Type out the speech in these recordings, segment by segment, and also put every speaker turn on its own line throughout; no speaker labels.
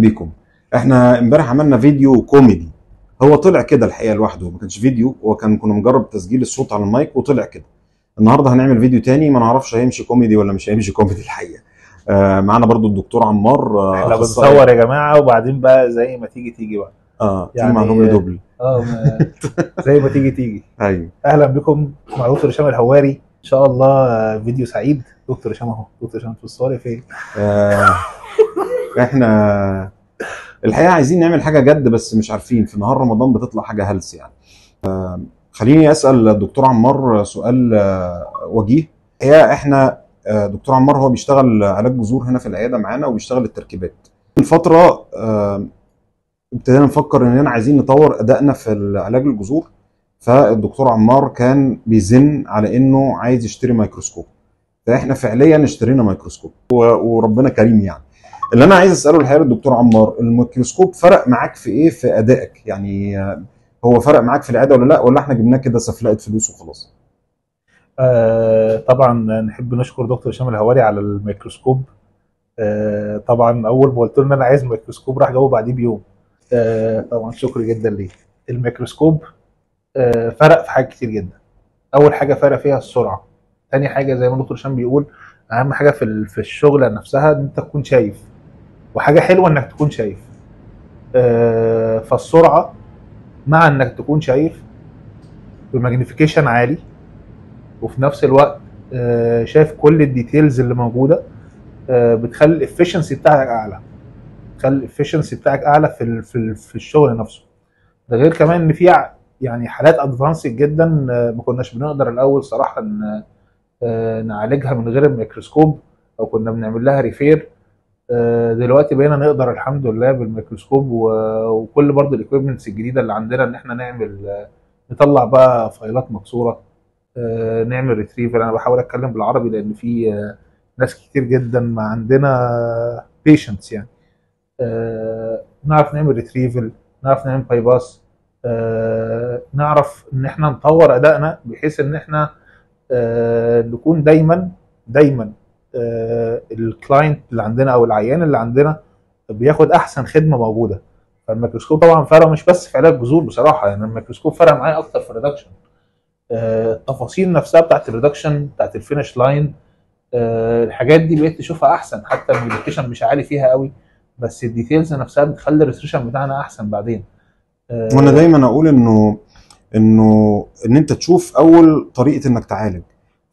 بيكم احنا امبارح عملنا فيديو كوميدي هو طلع كده الحقيقه لوحده ما كانش فيديو هو كان كنا مجرب تسجيل الصوت على المايك وطلع كده النهارده هنعمل فيديو تاني ما نعرفش هيمشي كوميدي ولا مش هيمشي كوميدي الحقيقه آه معانا برضو الدكتور عمار آه
احنا
أخصائي-
بنصور يا جماعه وبعدين بقى زي ما تيجي تيجي بقى
اه في
يعني-
معلومه دوبل
اه ما- زي ما تيجي تيجي
ايوه
اهلا بكم مع دكتور هشام الهواري ان شاء الله آه، فيديو سعيد دكتور هشام اهو دكتور هشام في الصور فين
آه احنا الحقيقه عايزين نعمل حاجه جد بس مش عارفين في نهار رمضان بتطلع حاجه هلس يعني آه خليني اسال الدكتور عمار سؤال آه وجيه هي احنا آه دكتور عمار هو بيشتغل علاج جذور هنا في العياده معانا وبيشتغل التركيبات من فتره آه ابتدينا نفكر اننا عايزين نطور ادائنا في علاج الجذور فالدكتور عمار كان بيزن على انه عايز يشتري ميكروسكوب فاحنا فعليا اشترينا ميكروسكوب و- وربنا كريم يعني اللي انا عايز اساله الحقيقه للدكتور عمار الميكروسكوب فرق معاك في ايه في ادائك يعني آه، هو فرق معاك في العياده ولا لا ولا احنا جبناه كده سفلقه فلوس وخلاص
آه طبعا نحب نشكر دكتور هشام الهواري على الميكروسكوب آه طبعا اول ما قلت له ان انا عايز ميكروسكوب راح جاوب بعديه بيوم آه طبعا شكر جدا ليه الميكروسكوب آه فرق في حاجات كتير جدا اول حاجه فرق فيها السرعه تاني حاجه زي ما دكتور هشام بيقول اهم حاجه في ال- في الشغله نفسها ان انت تكون شايف وحاجه حلوه انك تكون شايف آه فالسرعه مع انك تكون شايف بماجنيفيكيشن عالي وفي نفس الوقت آه، شايف كل الديتيلز اللي موجوده آه، بتخلي الافشنسي بتاعك اعلى بتخلي الافشنسي بتاعك اعلى في ال- في ال- في الشغل نفسه ده غير كمان ان في ع- يعني حالات ادفانسد جدا آه، ما كناش بنقدر الاول صراحه ن- آه، نعالجها من غير الميكروسكوب او كنا بنعمل لها ريفير آه، دلوقتي بقينا نقدر الحمد لله بالميكروسكوب و- وكل برضه الاكويبمنتس الجديده اللي عندنا ان احنا نعمل آه، نطلع بقى فايلات مكسوره آه، نعمل ريتريفل انا بحاول اتكلم بالعربي لان في آه، ناس كتير جدا ما عندنا بيشنتس يعني آه، نعرف نعمل ريتريفل نعرف نعمل باي باس آه، نعرف ان احنا نطور ادائنا بحيث ان احنا آه، نكون دايما دايما الكلاينت اللي عندنا او العيان اللي عندنا بياخد احسن خدمه موجوده فالميكروسكوب طبعا فرق مش بس في علاج جذور بصراحه يعني الميكروسكوب فرق معايا اكتر في الريدكشن آه، التفاصيل نفسها بتاعت الريدكشن بتاعت الفينش لاين آه، الحاجات دي بقيت تشوفها احسن حتى الميديكيشن مش عالي فيها قوي بس الديتيلز نفسها بتخلي الريسيشن بتاعنا احسن بعدين آه،
وانا دايما اقول انه انه ان انت تشوف اول طريقه انك تعالج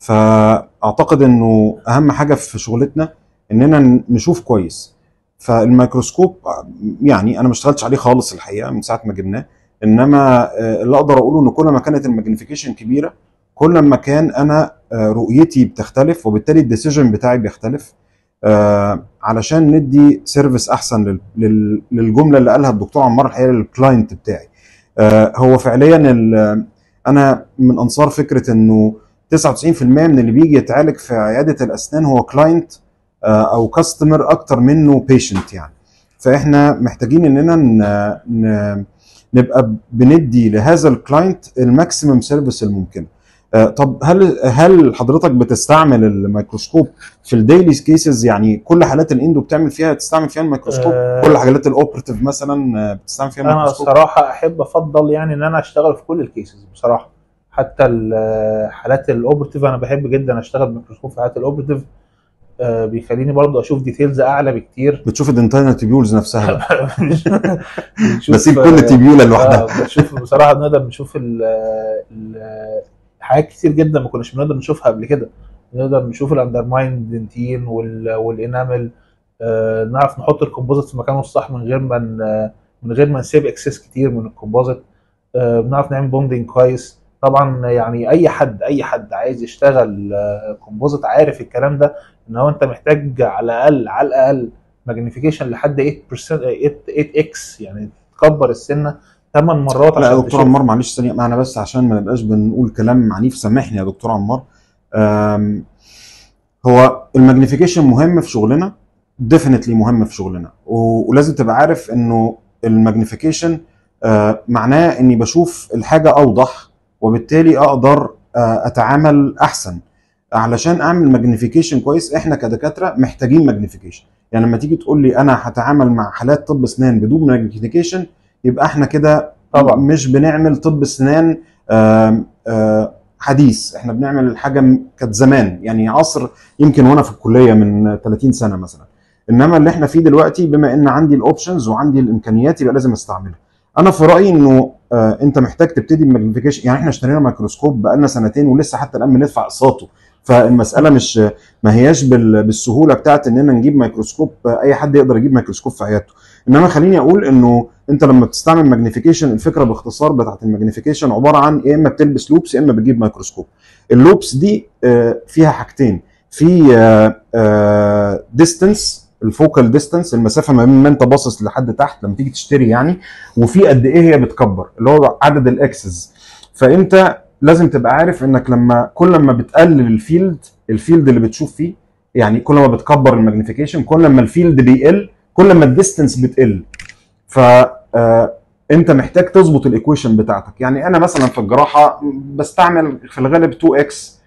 فاعتقد انه اهم حاجه في شغلتنا اننا نشوف كويس فالميكروسكوب يعني انا ما اشتغلتش عليه خالص الحقيقه من ساعه ما جبناه انما آه، اللي اقدر اقوله ان كل ما كانت الماجنيفيكيشن كبيره كل ما كان انا آه، رؤيتي بتختلف وبالتالي الديسيجن بتاعي بيختلف آه، علشان ندي سيرفيس احسن لل- لل- للجمله اللي قالها الدكتور عمار الحقيقه للكلاينت بتاعي آه، هو فعليا ال- انا من انصار فكره انه 99% من اللي بيجي يتعالج في عياده الاسنان هو كلاينت او كاستمر اكتر منه بيشنت يعني فاحنا محتاجين اننا ن- ن- نبقى بندي لهذا الكلاينت الماكسيمم سيرفيس الممكنه آه، طب هل هل حضرتك بتستعمل الميكروسكوب في الديلي كيسز يعني كل حالات الاندو بتعمل فيها تستعمل فيها الميكروسكوب
آه.
كل حالات الاوبرتيف مثلا آه، بتستعمل فيها
انا
الميكروسكوب
الصراحه احب افضل يعني ان انا اشتغل في كل الكيسز بصراحه حتى الحالات الاوبرتيف انا بحب جدا اشتغل بميكروسكوب في حالات الاوبرتيف آه، بيخليني برضو اشوف ديتيلز اعلى بكتير
بتشوف الدنتينال تيبيولز نفسها بقى.
بنشوف-
بسيب كل تيبيوله لوحدها
آه، بنشوف بصراحه نقدر نشوف ال ال حاجات كتير جدا ما كناش بنقدر نشوفها قبل كده نقدر نشوف الاندرماين دنتين وال- والانامل آه، نعرف نحط الكومبوزيت في مكانه الصح من غير ما ن- من غير ما نسيب اكسس كتير من الكومبوزيت آه، بنعرف نعمل بوندنج كويس طبعا يعني اي حد اي حد عايز يشتغل كومبوزيت عارف الكلام ده ان هو انت محتاج على الاقل على الاقل ماجنيفيكيشن لحد 8% 8 اكس يعني تكبر السنه 8 مرات
لا يا
عشان
دكتور
تشوف.
عمار معلش ثانيه معنا بس عشان ما نبقاش بنقول كلام عنيف سامحني يا دكتور عمار آم، هو الماجنيفيكيشن مهم في شغلنا ديفينتلي مهم في شغلنا و- ولازم تبقى عارف انه الماجنيفيكيشن معناه اني بشوف الحاجه اوضح وبالتالي اقدر آه، اتعامل احسن علشان اعمل ماجنيفيكيشن كويس احنا كدكاتره محتاجين ماجنيفيكيشن يعني لما تيجي تقول لي انا هتعامل مع حالات طب اسنان بدون ماجنيفيكيشن يبقى احنا كده
طبعا.
مش بنعمل طب اسنان آم، آه، حديث احنا بنعمل حاجه م- كانت زمان يعني عصر يمكن وانا في الكليه من 30 سنه مثلا انما اللي احنا فيه دلوقتي بما ان عندي الاوبشنز وعندي الامكانيات يبقى لازم استعملها انا في رايي انه آه انت محتاج تبتدي بماجنيفيكيشن يعني احنا اشترينا ميكروسكوب بقالنا سنتين ولسه حتى الان بندفع اقساطه فالمساله مش ما هياش بال- بالسهوله بتاعت اننا نجيب ميكروسكوب آه، اي حد يقدر يجيب ميكروسكوب في عيادته انما خليني اقول انه انت لما بتستعمل ماجنيفيكيشن الفكره باختصار بتاعت الماجنيفيكيشن عباره عن يا اما بتلبس لوبس يا اما بتجيب ميكروسكوب اللوبس دي آه، فيها حاجتين في ديستنس الفوكال ديستنس المسافه ما بين ما انت باصص لحد تحت لما تيجي تشتري يعني وفي قد ايه هي بتكبر اللي هو عدد الاكسس فانت لازم تبقى عارف انك لما كل ما بتقلل الفيلد الفيلد اللي بتشوف فيه يعني كل ما بتكبر الماجنيفيكيشن كل ما الفيلد بيقل كل ما الديستنس بتقل ف آه، انت محتاج تظبط الايكويشن بتاعتك يعني انا مثلا في الجراحه بستعمل في الغالب 2 اكس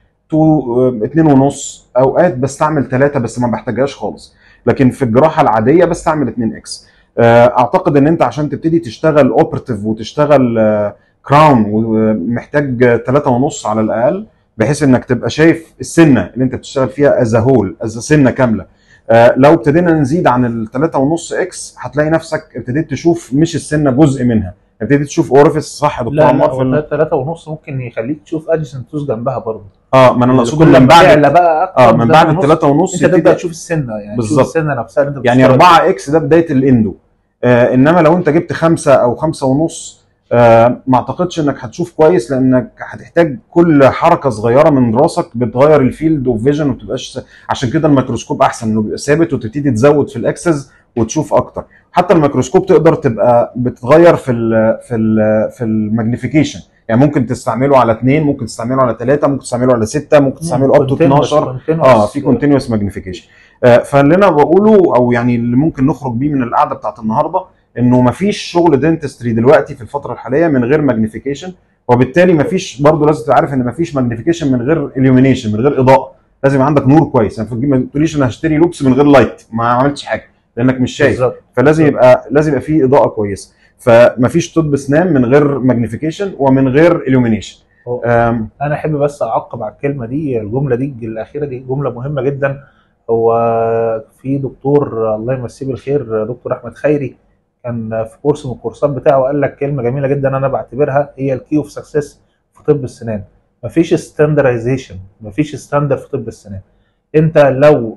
2 2 ونص اوقات بستعمل 3 بس ما بحتاجهاش خالص لكن في الجراحه العاديه بستعمل 2 اكس اعتقد ان انت عشان تبتدي تشتغل اوبرتيف وتشتغل كراون ومحتاج 3 ونص على الاقل بحيث انك تبقى شايف السنه اللي انت بتشتغل فيها از هول از سنه كامله آه، لو ابتدينا نزيد عن ال 3 ونص اكس هتلاقي نفسك ابتديت تشوف مش السنه جزء منها ابتديت تشوف اورفيس صح يا دكتور
لا
عمار في ال-
لا ثلاثة ونص ممكن يخليك تشوف ادجسنتوس جنبها برضه
اه ما انا اقصد
كل
من
ما
بعد
تعلى بقى اكتر
اه من بعد
ثلاثة
ال 3 ونص
انت تبدا
يبتدي
تشوف السنه يعني
بالظبط.
تشوف السنه نفسها اللي انت
يعني
بتشتغل
4 اكس ده بدايه الاندو آه انما لو انت جبت خمسة او خمسة ونص آه ما اعتقدش انك هتشوف كويس لانك هتحتاج كل حركه صغيره من راسك بتغير الفيلد اوف فيجن وما تبقاش عشان كده الميكروسكوب احسن انه بيبقى ثابت وتبتدي تزود في الاكسس وتشوف اكتر حتى الميكروسكوب تقدر تبقى بتتغير في ال في ال في الماجنيفيكيشن يعني ممكن تستعمله على اثنين ممكن تستعمله على ثلاثه ممكن تستعمله على سته ممكن تستعمله اب تو 12 اه في كونتينوس ماجنيفيكيشن فاللي انا بقوله او يعني اللي ممكن نخرج بيه من القعده بتاعت النهارده انه مفيش شغل دنتستري دلوقتي في الفتره الحاليه من غير ماجنيفيكيشن وبالتالي مفيش برضه لازم تبقى عارف ان مفيش ماجنيفيكيشن من غير اليومينيشن من غير اضاءه لازم يبقى عندك نور كويس يعني ما تقوليش انا هشتري لوكس من غير لايت ما عملتش حاجه لانك مش شايف
بالظبط
فلازم يبقى لازم يبقى فيه اضاءه كويسه فمفيش طب اسنان من غير ماجنيفيكيشن ومن غير اليومينيشن
هو-
أم،
انا احب بس اعقب على الكلمه دي الجمله دي الاخيره دي جمله مهمه جدا هو في دكتور الله يمسيه بالخير دكتور احمد خيري كان في كورس من الكورسات بتاعه قال لك كلمه جميله جدا انا بعتبرها هي الكي اوف سكسس في طب السنان مفيش ستاندرايزيشن مفيش ستاندر في طب السنان انت لو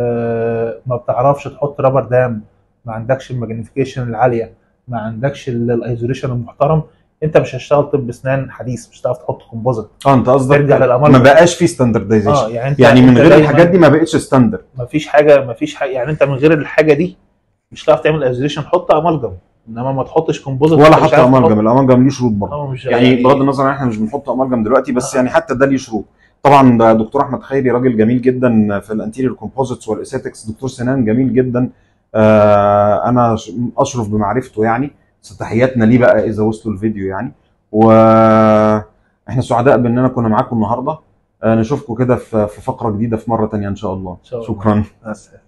آه، ما بتعرفش تحط رابر دام ما عندكش الماجنيفيكيشن العاليه ما عندكش الايزوليشن المحترم انت مش هتشتغل طب اسنان حديث مش هتعرف تحط كومبوزيت
اه انت قصدك
ترجع للأمر
ما
ده.
بقاش فيه ستاندردايزيشن
اه يعني انت
يعني من
انت
غير
دايماً
الحاجات دي ما بقتش ستاندرد
مفيش حاجه مفيش حاجه يعني انت من غير الحاجه دي مش هتعرف تعمل ايزوليشن حط امالجم انما ما تحطش كومبوزيت
ولا
انت مش
حتى
عارف
امالجم
تحط-
الامالجم ليه شروط برضه
اه مش
يعني بغض النظر ان احنا مش بنحط امالجم دلوقتي بس
آه.
يعني حتى ده ليه شروط طبعا ده دكتور احمد خيري راجل جميل جدا في الانتيريور كومبوزيتس والاستيكس دكتور سنان جميل جدا آه انا ش- اشرف بمعرفته يعني بس تحياتنا ليه بقى اذا وصلوا الفيديو يعني واحنا سعداء باننا كنا معاكم النهارده آه نشوفكم كده في في فقره جديده في مره تانية ان شاء الله
إن شاء الله.
شكرا
بس